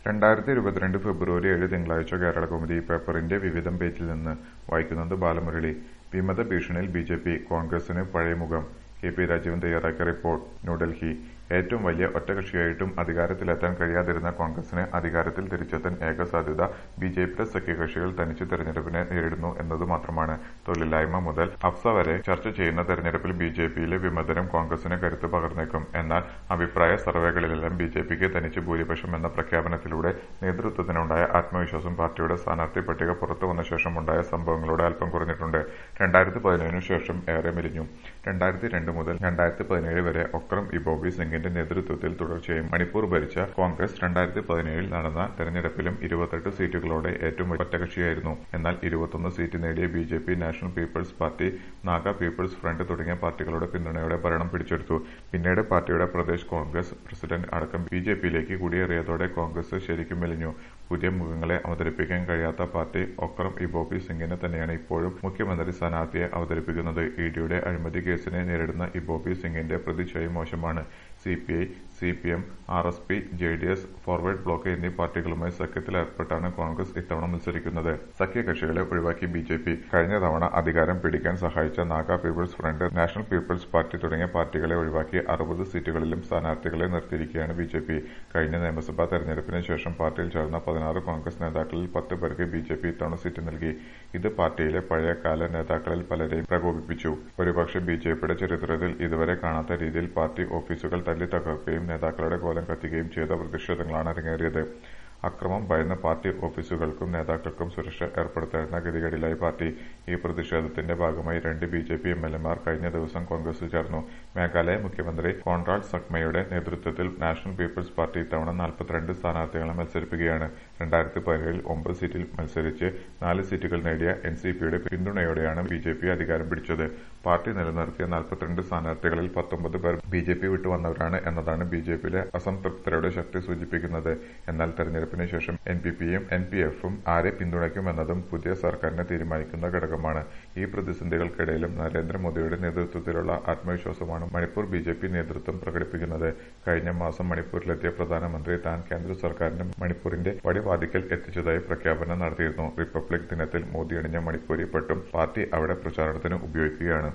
രണ്ടായിരത്തി ഇരുപത്തിരണ്ട് ഫെബ്രുവരി ഏഴ് തിങ്കളാഴ്ച കേരളകൗമുദി പേപ്പറിന്റെ വിവിധം പേജിൽ നിന്ന് വായിക്കുന്നത് ബാലമുരളി വിമത ഭീഷണിയിൽ ബി ജെ പി കോൺഗ്രസിന് പഴയ മുഖം കെ പി രാജീവൻ തയ്യാറാക്കിയ റിപ്പോർട്ട് ന്യൂഡൽഹി ഏറ്റവും വലിയ ഒറ്റകക്ഷിയായിട്ടും അധികാരത്തിലെത്താൻ കഴിയാതിരുന്ന കോൺഗ്രസിന് അധികാരത്തിൽ തിരിച്ചെത്താൻ ഏക സാധ്യത ബി ജെ പിയുടെ സഖ്യകക്ഷികൾ തനിച്ച് തെരഞ്ഞെടുപ്പിനെ നേരിടുന്നു എന്നത് മാത്രമാണ് തൊഴിലില്ലായ്മ മുതൽ അഫ്സ വരെ ചർച്ച ചെയ്യുന്ന തെരഞ്ഞെടുപ്പിൽ ബി ജെ പിയിലെ വിമതനം കോൺഗ്രസിന് കരുത്ത് പകർന്നേക്കും എന്നാൽ അഭിപ്രായ സർവേകളിലെല്ലാം ബി ജെ പിക്ക് തനിച്ച് ഭൂരിപക്ഷം എന്ന പ്രഖ്യാപനത്തിലൂടെ നേതൃത്വത്തിനുണ്ടായ ആത്മവിശ്വാസം പാർട്ടിയുടെ സ്ഥാനാർത്ഥി പട്ടിക പുറത്തു വന്ന ശേഷമുണ്ടായ സംഭവങ്ങളോട് അല്പം കുറഞ്ഞിട്ടുണ്ട് രണ്ടായിരത്തി പതിനേഴിനു ശേഷം ഏറെ മെലിഞ്ഞു രണ്ടായിരത്തി രണ്ട് മുതൽ രണ്ടായിരത്തി പതിനേഴ് വരെ ഒക്രം ഇബോബി സിംഗിന്റെ നേതൃത്വത്തിൽ തുടർച്ചയായി മണിപ്പൂർ ഭരിച്ച കോൺഗ്രസ് രണ്ടായിരത്തി പതിനേഴിൽ നടന്ന തെരഞ്ഞെടുപ്പിലും ഇരുപത്തെട്ട് സീറ്റുകളോടെ ഏറ്റവും വലിയ ഒറ്റകക്ഷിയായിരുന്നു എന്നാൽ ഇരുപത്തൊന്ന് സീറ്റ് നേടിയ B J P national people's party Naga people's front തുടങ്ങിയ പാർട്ടികളുടെ പിന്തുണയോടെ ഭരണം പിടിച്ചെടുത്തു പിന്നീട് പാർട്ടിയുടെ പ്രദേശ് കോൺഗ്രസ് പ്രസിഡന്റ് അടക്കം ബി ജെ പിയിലേക്ക് കുടിയേറിയതോടെ കോൺഗ്രസ് ശരിക്കും മെലിഞ്ഞു പുതിയ മുഖങ്ങളെ അവതരിപ്പിക്കാൻ കഴിയാത്ത പാർട്ടി ഒക്രം ഇബോബി സിംഗിനെ തന്നെയാണ് ഇപ്പോഴും മുഖ്യമന്ത്രി സ്ഥാനാർത്ഥിയെ അവതരിപ്പിക്കുന്നത് ഇഡിയുടെ അഴിമതി കേസിനെ നേരിടുന്ന ഇബോബി സിംഗിന്റെ പ്രതിച്ഛായ മോശമാണ് C P I C P M R S P J D S forward bloc എന്നീ പാർട്ടികളുമായി സഖ്യത്തിലേർപ്പെട്ടാണ് കോൺഗ്രസ് ഇത്തവണ മത്സരിക്കുന്നത് സഖ്യകക്ഷികളെ ഒഴിവാക്കി ബി ജെ പി കഴിഞ്ഞ തവണ അധികാരം പിടിക്കാൻ സഹായിച്ച Naga people's front national people's party തുടങ്ങിയ പാർട്ടികളെ ഒഴിവാക്കി അറുപത് സീറ്റുകളിലും സ്ഥാനാർത്ഥികളെ നിർത്തിയിരിക്കുകയാണ് ബി ജെ പി കഴിഞ്ഞ നിയമസഭാ തെരഞ്ഞെടുപ്പിന് ശേഷം പാർട്ടിയിൽ ചേർന്ന പതിനാറ് കോൺഗ്രസ് നേതാക്കളിൽ പത്ത് പേർക്ക് ബി ജെ പി ഇത്തവണ സീറ്റ് നൽകി ഇത് പാർട്ടിയിലെ പഴയകാല നേതാക്കളിൽ പലരെയും പ്രകോപിപ്പിച്ചു ഒരുപക്ഷെ ബി ജെ പിയുടെ ചരിത്രത്തിൽ ഇതുവരെ കാണാത്ത രീതിയിൽ പാർട്ടി ഓഫീസുകൾ തല്ലി തകർക്കുകയും നേതാക്കളുടെ കോലം കത്തിക്കുകയും ചെയ്ത പ്രതിഷേധങ്ങളാണ് അരങ്ങേറിയത് അക്രമം ഭയന്ന പാർട്ടി ഓഫീസുകൾക്കും നേതാക്കൾക്കും സുരക്ഷ ഏർപ്പെടുത്തേണ്ട ഗതികേടിലായി പാർട്ടി ഈ പ്രതിഷേധത്തിന്റെ ഭാഗമായി രണ്ട് B J P M L എമാർ കഴിഞ്ഞ ദിവസം കോൺഗ്രസിൽ ചേർന്നു മേഘാലയ മുഖ്യമന്ത്രി കോൺറാഡ് സക്മയുടെ നേതൃത്വത്തിൽ നാഷണൽ പീപ്പിൾസ് പാർട്ടി ഇത്തവണ നാൽപ്പത്തിരണ്ട് സ്ഥാനാർത്ഥികളെ മത്സരിപ്പിക്കുകയാണ് രണ്ടായിരത്തി പതിനേഴിൽ ഒമ്പത് സീറ്റിൽ മത്സരിച്ച് നാല് സീറ്റുകൾ നേടിയ എൻ സി പിയുടെ പിന്തുണയോടെയാണ് ബി ജെ പി അധികാരം പിടിച്ചത് പാർട്ടി നിലനിർത്തിയ നാൽപ്പത്തിരണ്ട് സ്ഥാനാർത്ഥികളിൽ പത്തൊമ്പത് പേർ ബി ജെ പി വിട്ടുവന്നവരാണ് എന്നതാണ് ബി ജെ പിയിലെ അസംതൃപ്തരുടെ ശക്തി സൂചിപ്പിക്കുന്നത് എന്നാൽ തെരഞ്ഞെടുപ്പിന് ശേഷം എൻ പി പിയും എൻ പി എഫും ആരെ പിന്തുണയ്ക്കുമെന്നതും പുതിയ സർക്കാരിനെ തീരുമാനിക്കുന്ന ഘടകമാണ് ഈ പ്രതിസന്ധികൾക്കിടയിലും നരേന്ദ്രമോദിയുടെ നേതൃത്വത്തിലുള്ള ആത്മവിശ്വാസമാണ് മണിപ്പൂർ ബി ജെ പി നേതൃത്വം പ്രകടിപ്പിക്കുന്നത് കഴിഞ്ഞ മാസം മണിപ്പൂരിലെത്തിയ പ്രധാനമന്ത്രി താൻ കേന്ദ്ര സർക്കാരിന് മണിപ്പൂരിന്റെ വടിവാതിക്കൽ എത്തിച്ചതായി പ്രഖ്യാപനം നടത്തിയിരുന്നു റിപ്പബ്ലിക് ദിനത്തിൽ മോദി അണിഞ്ഞ മണിപ്പൂരി പട്ടും പാർട്ടി അവിടെ പ്രചാരണത്തിന് ഉപയോഗിക്കുകയാണ്